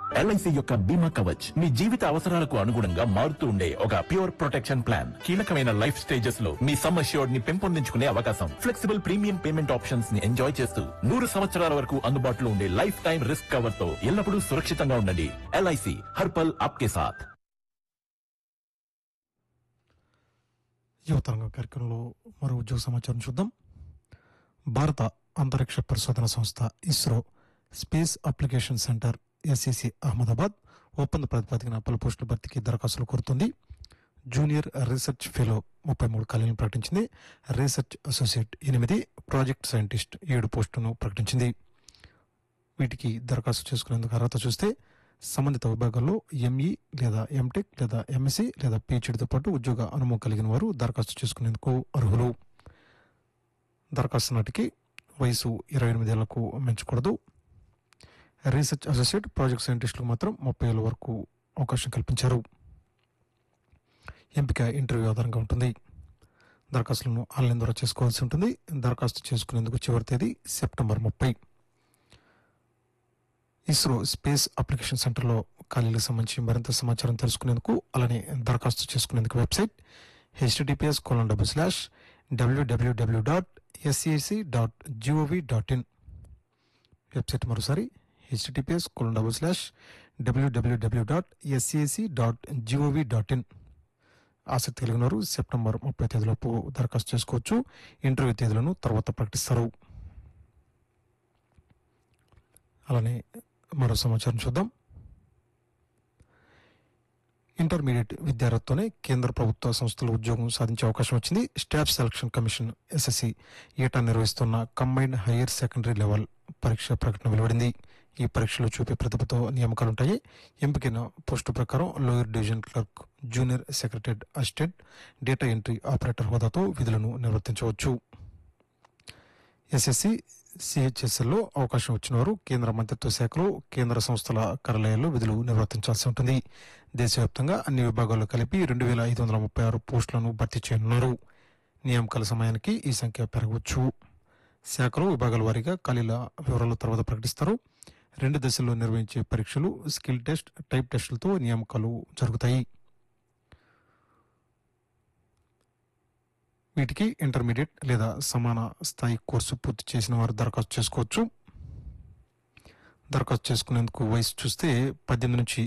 LIC యొక్క బీమా కవచ్ మీ జీవిత అవసరాలకు అనుగుణంగా మారుతూ ఉండే ఒక ప్యూర్ ప్రొటెక్షన్ ప్లాన్ కీలకమైన లైఫ్ స్టేజెస్ లో మీ సమ్ అష్యూర్డ్ ని పెంపొందించుకునే అవకాశం ఫ్లెక్సిబుల్ ప్రీమియం పేమెంట్ ఆప్షన్స్ ని ఎంజాయ్ చేస్తూ నూరు సంవత్సరాల వరకు అందుబాటులో ఉండే లైఫ్ టైం రిస్క్ కవర్ తో ఎల్లప్పుడూ సురక్షితంగా ఉండండి ఎల్ఐసి హర్పల్ ఆప్కే సాథ్ యువతరంగ కార్యక్రమంలో మరో ఉద్యోగ సమాచారం చూద్దాం భారత అంతరిక్ష పరిశోధన సంస్థ ISRO space application centre SEC Ahmedabad ఒప్పంద ప్రాతిపదికన పలు పోస్టుల భర్తీకి దరఖాస్తులు కోరుతుంది జూనియర్ రీసెర్చ్ ఫెలో ముప్పై మూడు ఖాళీలను ప్రకటించింది రీసెర్చ్ అసోసియేట్ ఎనిమిది ప్రాజెక్ట్ సైంటిస్ట్ ఏడు పోస్టులను ప్రకటించింది వీటికి దరఖాస్తు చేసుకునేందుకు అర్హత చూస్తే సంబంధిత విభాగాల్లో ఎంఈ లేదా ఎంటెక్ లేదా ఎంఎస్సి లేదా పిహెచ్డితో పాటు ఉద్యోగ అనుభవం కలిగిన వారు దరఖాస్తు చేసుకునేందుకు అర్హులు దరఖాస్తు నాటికి వయసు ఇరవై ఎనిమిదేళ్లకు మించకూడదు రీసెర్చ్ అసోసియేట్ ప్రాజెక్ట్ సైంటిస్టులకు మాత్రం ముప్పై ఏళ్ళ వరకు అవకాశం కల్పించారు ఎంపిక ఇంటర్వ్యూ ఆధారంగా ఉంటుంది దరఖాస్తులను ఆన్లైన్ ద్వారా చేసుకోవాల్సి ఉంటుంది దరఖాస్తు చేసుకునేందుకు చివరి తేదీ సెప్టెంబర్ ముప్పై ఇస్రో స్పేస్ అప్లికేషన్ సెంటర్లో ఖాళీలకు సంబంధించి మరింత సమాచారం తెలుసుకునేందుకు అలానే దరఖాస్తు చేసుకునేందుకు website HTTPS colon double slash WWW dot SEC dot GOV dot in website మరోసారి HTTPS colon double slash WWW dot SEC dot GOV dot in ఆసక్తి కలిగిన వారు సెప్టెంబర్ ముప్పై తేదీలోపు దరఖాస్తు చేసుకోవచ్చు ఇంటర్వ్యూ తేదీలను తర్వాత ప్రకటిస్తారు అలానే మరో సమాచారం చూద్దాం ఇంటర్మీడియట్ విద్యార్థితోనే కేంద్ర ప్రభుత్వ సంస్థలు ఉద్యోగం సాధించే అవకాశం వచ్చింది స్టాఫ్ సెలక్షన్ కమిషన్ ఎస్ఎస్సి ఏటా నిర్వహిస్తున్న కంబైన్డ్ హైయర్ సెకండరీ లెవెల్ పరీక్ష ప్రకటన వెలువడింది ఈ పరీక్షలో చూపే ప్రతిభతో నియామకాలుంటాయి ఎంపికైన పోస్టు ప్రకారం lower division clerk junior secretary assistant data entry operator హోదాతో విధులను నిర్వర్తించవచ్చు ఎస్ఎస్సి సిహెచ్ఎస్ఎల్లో అవకాశం వచ్చిన వారు కేంద్ర మంత్రిత్వ శాఖలో కేంద్ర సంస్థల కార్యాలయాల్లో విధులు నిర్వర్తించాల్సి ఉంటుంది దేశవ్యాప్తంగా అన్ని విభాగాల్లో కలిపి రెండు వేల ఐదు వందల ముప్పై ఆరు పోస్టులను భర్తీ చేయనున్నారు నియామకాల సమయానికి ఈ సంఖ్య పెరగవచ్చు శాఖలో విభాగాల వారీగా ఖాళీల వివరాలు తర్వాత ప్రకటిస్తారు రెండు దశల్లో నిర్వహించే పరీక్షలు స్కిల్ టెస్ట్ టైప్ టెస్టులతో నియామకాలు జరుగుతాయి వీటికి ఇంటర్మీడియట్ లేదా సమాన స్థాయి కోర్సు పూర్తి చేసిన వారు దరఖాస్తు చేసుకోవచ్చు దరఖాస్తు చేసుకునేందుకు వయసు చూస్తే పద్దెనిమిది నుంచి